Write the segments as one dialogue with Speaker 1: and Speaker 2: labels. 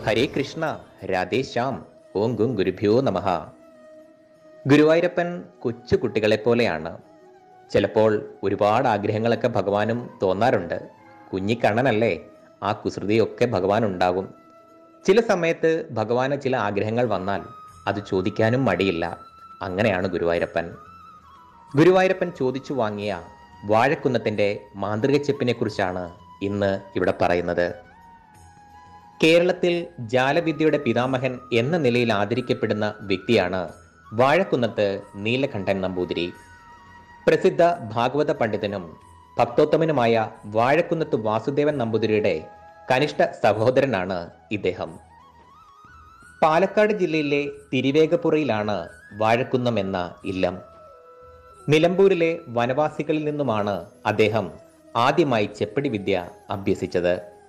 Speaker 1: ഹരേ കൃഷ്ണ രാധേശ്യാം ഓം ഗും ഗുരുഭ്യോ നമഃ ഗുരുവായൂരപ്പൻ കൊച്ചു കുട്ടികളെ പോലെയാണ് ചിലപ്പോൾ ഒരുപാട് ആഗ്രഹങ്ങളൊക്കെ ഭഗവാനും തോന്നാറുണ്ട് കുഞ്ഞിക്കണ്ണനല്ലേ ആ കുസൃതിയൊക്കെ ഭഗവാൻ ഉണ്ടാകും ചില സമയത്ത് ഭഗവാന് ചില ആഗ്രഹങ്ങൾ വന്നാൽ അത് ചോദിക്കാനും മടിയില്ല അങ്ങനെയാണ് ഗുരുവായൂരപ്പൻ ഗുരുവായൂരപ്പൻ ചോദിച്ചു വാങ്ങിയ വാഴക്കുന്നത്തിൻ്റെ മാന്ത്രിക ചെപ്പിനെ കുറിച്ചാണ് ഇന്ന് ഇവിടെ പറയുന്നത് കേരളത്തിൽ ജാലവിദ്യയുടെ പിതാമഹൻ എന്ന നിലയിൽ ആദരിക്കപ്പെടുന്ന വ്യക്തിയാണ് വാഴക്കുന്നത്ത് നീലകണ്ഠൻ നമ്പൂതിരി പ്രസിദ്ധ ഭാഗവത പണ്ഡിതനും ഭക്തോത്തമനുമായ വാഴക്കുന്നത്ത് വാസുദേവൻ നമ്പൂതിരിയുടെ കനിഷ്ഠ സഹോദരനാണ് ഇദ്ദേഹം പാലക്കാട് ജില്ലയിലെ തിരുവേഗപ്പുറയിലാണ് വാഴക്കുന്നം എന്ന ഇല്ലം നിലമ്പൂരിലെ വനവാസികളിൽ നിന്നുമാണ് അദ്ദേഹം ആദ്യമായി ചെപ്പടി വിദ്യ അഭ്യസിച്ചത്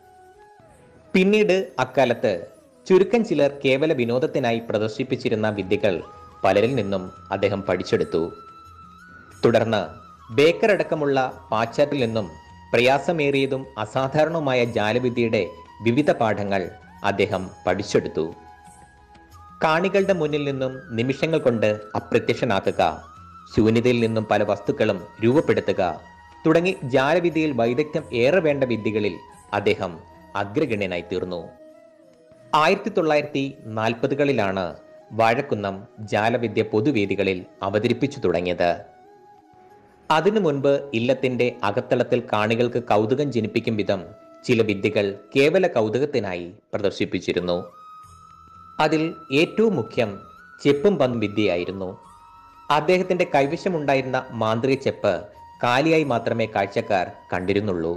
Speaker 1: പിന്നീട് അക്കാലത്ത് ചുരുക്കം ചിലർ കേവല വിനോദത്തിനായി പ്രദർശിപ്പിച്ചിരുന്ന വിദ്യകൾ പലരിൽ നിന്നും അദ്ദേഹം പഠിച്ചെടുത്തു തുടർന്ന് ബേക്കർ അടക്കമുള്ള പാശ്ചാത്യത്തിൽ നിന്നും പ്രയാസമേറിയതും അസാധാരണവുമായ ജാലവിദ്യയുടെ വിവിധ പാഠങ്ങൾ അദ്ദേഹം പഠിച്ചെടുത്തു കാണികളുടെ മുന്നിൽ നിന്നും നിമിഷങ്ങൾ കൊണ്ട് അപ്രത്യക്ഷനാക്കുക ശൂന്യതയിൽ നിന്നും പല വസ്തുക്കളും രൂപപ്പെടുത്തുക തുടങ്ങി ജാലവിദ്യയിൽ വൈദഗ്ധ്യം ഏറെ വേണ്ട വിദ്യകളിൽ അദ്ദേഹം അഗ്രഗണ്യനായി തീർന്നു ആയിരത്തി തൊള്ളായിരത്തി നാൽപ്പതുകളിലാണ് വാഴക്കുന്നം ജാലവിദ്യ പൊതുവേദികളിൽ അവതരിപ്പിച്ചു തുടങ്ങിയത് അതിനു മുൻപ് ഇല്ലത്തിന്റെ അകത്തളത്തിൽ കാണികൾക്ക് കൗതുകം ജനിപ്പിക്കും വിധം ചില വിദ്യകൾ കേവല കൗതുകത്തിനായി പ്രദർശിപ്പിച്ചിരുന്നു അതിൽ ഏറ്റവും മുഖ്യം ചെപ്പും പന്തും വിദ്യയായിരുന്നു അദ്ദേഹത്തിന്റെ കൈവശമുണ്ടായിരുന്ന മാന്ത്രിക ചെപ്പ് കാലിയായി മാത്രമേ കാഴ്ചക്കാർ കണ്ടിരുന്നുള്ളൂ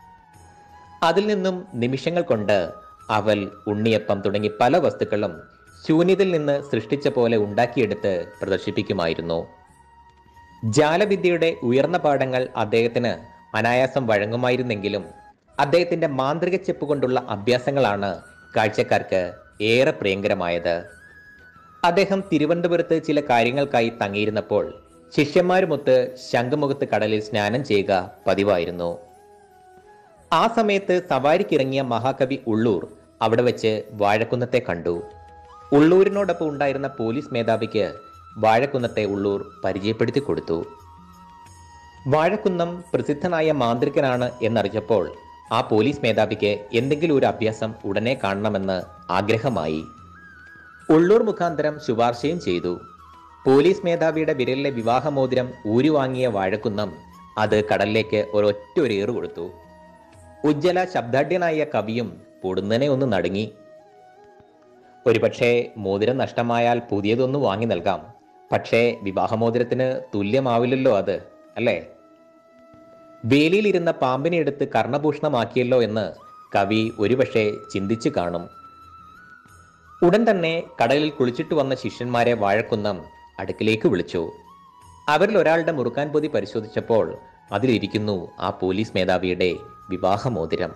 Speaker 1: അതിൽ നിന്നും നിമിഷങ്ങൾ കൊണ്ട് അവൽ ഉണ്ണിയപ്പം തുടങ്ങി പല വസ്തുക്കളും ശൂന്യതയിൽ നിന്ന് സൃഷ്ടിച്ച പോലെ ഉണ്ടാക്കിയെടുത്ത് പ്രദർശിപ്പിക്കുമായിരുന്നു ജാലവിദ്യയുടെ ഉയർന്ന പാഠങ്ങൾ അദ്ദേഹത്തിന് അനായാസം വഴങ്ങുമായിരുന്നെങ്കിലും അദ്ദേഹത്തിന്റെ മാന്ത്രിക ചെപ്പ് കൊണ്ടുള്ള അഭ്യാസങ്ങളാണ് കാഴ്ചക്കാർക്ക് ഏറെ പ്രിയങ്കരമായത് അദ്ദേഹം തിരുവനന്തപുരത്ത് ചില കാര്യങ്ങൾക്കായി തങ്ങിയിരുന്നപ്പോൾ ശിഷ്യന്മാരുമൊത്ത് ശംഖുമുഖത്ത് കടലിൽ സ്നാനം ചെയ്യുക പതിവായിരുന്നു ആ സമയത്ത് സവാരിക്കിറങ്ങിയ മഹാകവി ഉള്ളൂർ അവിടെ വെച്ച് വാഴക്കുന്നത്തെ കണ്ടു ഉള്ളൂരിനോടൊപ്പം ഉണ്ടായിരുന്ന പോലീസ് മേധാവിക്ക് വാഴക്കുന്നത്തെ ഉള്ളൂർ പരിചയപ്പെടുത്തി കൊടുത്തു വാഴക്കുന്നം പ്രസിദ്ധനായ മാന്ത്രികനാണ് എന്നറിഞ്ഞപ്പോൾ ആ പോലീസ് മേധാവിക്ക് എന്തെങ്കിലും ഒരു അഭ്യാസം ഉടനെ കാണണമെന്ന് ആഗ്രഹമായി ഉള്ളൂർ മുഖാന്തരം ശുപാർശയും ചെയ്തു പോലീസ് മേധാവിയുടെ വിരലിലെ വിവാഹമോതിരം ഊരുവാങ്ങിയ വാഴക്കുന്നം അത് കടലിലേക്ക് ഒരൊറ്റ ഒരു ഏറ് കൊടുത്തു ഉജ്ജ്വല ശബ്ദാഢ്യനായ കവിയും പൊടുന്നനെ ഒന്ന് നടുങ്ങി ഒരുപക്ഷെ മോതിരം നഷ്ടമായാൽ പുതിയതൊന്ന് വാങ്ങി നൽകാം പക്ഷേ വിവാഹമോതിരത്തിന് തുല്യമാവില്ലല്ലോ അത് അല്ലേ വേലിയിലിരുന്ന പാമ്പിനെ എടുത്ത് കർണഭൂഷണമാക്കിയല്ലോ എന്ന് കവി ഒരുപക്ഷെ ചിന്തിച്ചു കാണും ഉടൻ തന്നെ കടലിൽ കുളിച്ചിട്ട് വന്ന ശിഷ്യന്മാരെ വാഴക്കുന്നം അടുക്കിലേക്ക് വിളിച്ചു അവരിൽ ഒരാളുടെ മുറുക്കാൻ പൊതി പരിശോധിച്ചപ്പോൾ അതിലിരിക്കുന്നു ആ പോലീസ് മേധാവിയുടെ വിവാഹമോതിരം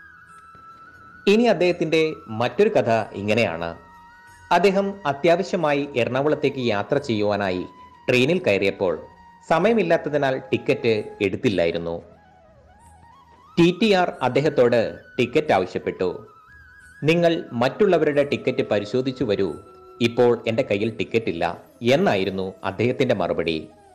Speaker 1: ഇനി അദ്ദേഹത്തിന്റെ മറ്റൊരു കഥ ഇങ്ങനെയാണ് അദ്ദേഹം അത്യാവശ്യമായി എറണാകുളത്തേക്ക് യാത്ര ചെയ്യുവാനായി ട്രെയിനിൽ കയറിയപ്പോൾ സമയമില്ലാത്തതിനാൽ ടിക്കറ്റ് എടുത്തില്ലായിരുന്നു ടി ടി ആർ അദ്ദേഹത്തോട് ടിക്കറ്റ് ആവശ്യപ്പെട്ടു നിങ്ങൾ മറ്റുള്ളവരുടെ ടിക്കറ്റ് പരിശോധിച്ചു വരൂ ഇപ്പോൾ എൻ്റെ കയ്യിൽ ടിക്കറ്റ് ഇല്ല എന്നായിരുന്നു അദ്ദേഹത്തിന്റെ മറുപടി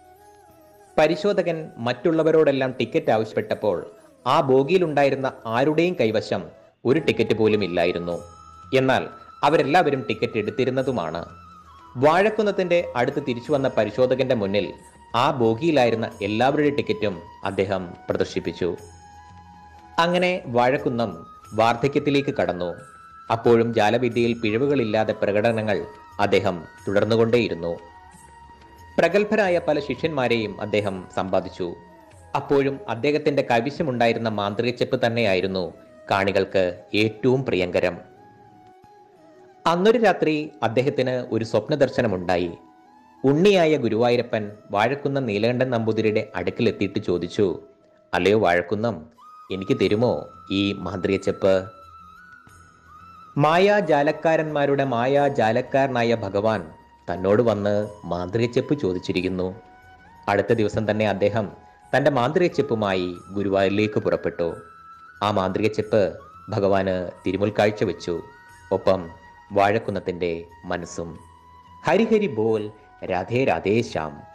Speaker 1: പരിശോധകൻ മറ്റുള്ളവരോടെല്ലാം ടിക്കറ്റ് ആവശ്യപ്പെട്ടപ്പോൾ ആ ബോഗിയിലുണ്ടായിരുന്ന ആരുടെയും കൈവശം ഒരു ടിക്കറ്റ് പോലും ഇല്ലായിരുന്നു എന്നാൽ അവരെല്ലാവരും ടിക്കറ്റ് എടുത്തിരുന്നതുമാണ് വാഴക്കുന്നത്തിന്റെ അടുത്ത് തിരിച്ചു വന്ന പരിശോധകന്റെ മുന്നിൽ ആ ബോഗിയിലായിരുന്ന എല്ലാവരുടെ ടിക്കറ്റും അദ്ദേഹം പ്രദർശിപ്പിച്ചു അങ്ങനെ വാഴക്കുന്നം വാർദ്ധക്യത്തിലേക്ക് കടന്നു അപ്പോഴും ജാലവിദ്യയിൽ പിഴവുകളില്ലാതെ പ്രകടനങ്ങൾ അദ്ദേഹം തുടർന്നുകൊണ്ടേയിരുന്നു പ്രഗത്ഭരായ പല ശിഷ്യന്മാരെയും അദ്ദേഹം സമ്പാദിച്ചു അപ്പോഴും അദ്ദേഹത്തിന്റെ കൈവശമുണ്ടായിരുന്ന മാന്ത്രിക ചെപ്പ് തന്നെയായിരുന്നു കാണികൾക്ക് ഏറ്റവും പ്രിയങ്കരം അന്നൊരു രാത്രി അദ്ദേഹത്തിന് ഒരു സ്വപ്ന ദർശനമുണ്ടായി ഉണ്ണിയായ ഗുരുവായൂരപ്പൻ വാഴക്കുന്ന നീലകണ്ഠൻ നമ്പൂതിരിയുടെ അടുക്കിലെത്തിയിട്ട് ചോദിച്ചു അല്ലയോ വാഴക്കുന്നം എനിക്ക് തരുമോ ഈ മാന്ത്രിക ചെപ്പ് മായാജാലക്കാരന്മാരുടെ മായാജാലക്കാരനായ ഭഗവാൻ തന്നോട് വന്ന് മാന്ത്രിക ചെപ്പ് ചോദിച്ചിരിക്കുന്നു അടുത്ത ദിവസം തന്നെ അദ്ദേഹം തൻ്റെ മാന്ത്രിക ചെപ്പുമായി ഗുരുവായൂരിലേക്ക് പുറപ്പെട്ടു ആ മാന്ത്രിക ചെപ്പ് ഭഗവാന് തിരുമുൽ കാഴ്ച വെച്ചു ഒപ്പം വാഴക്കുന്നത്തിൻ്റെ മനസ്സും ഹരിഹരി ബോൽ രാധേ രാധേ ശ്യാം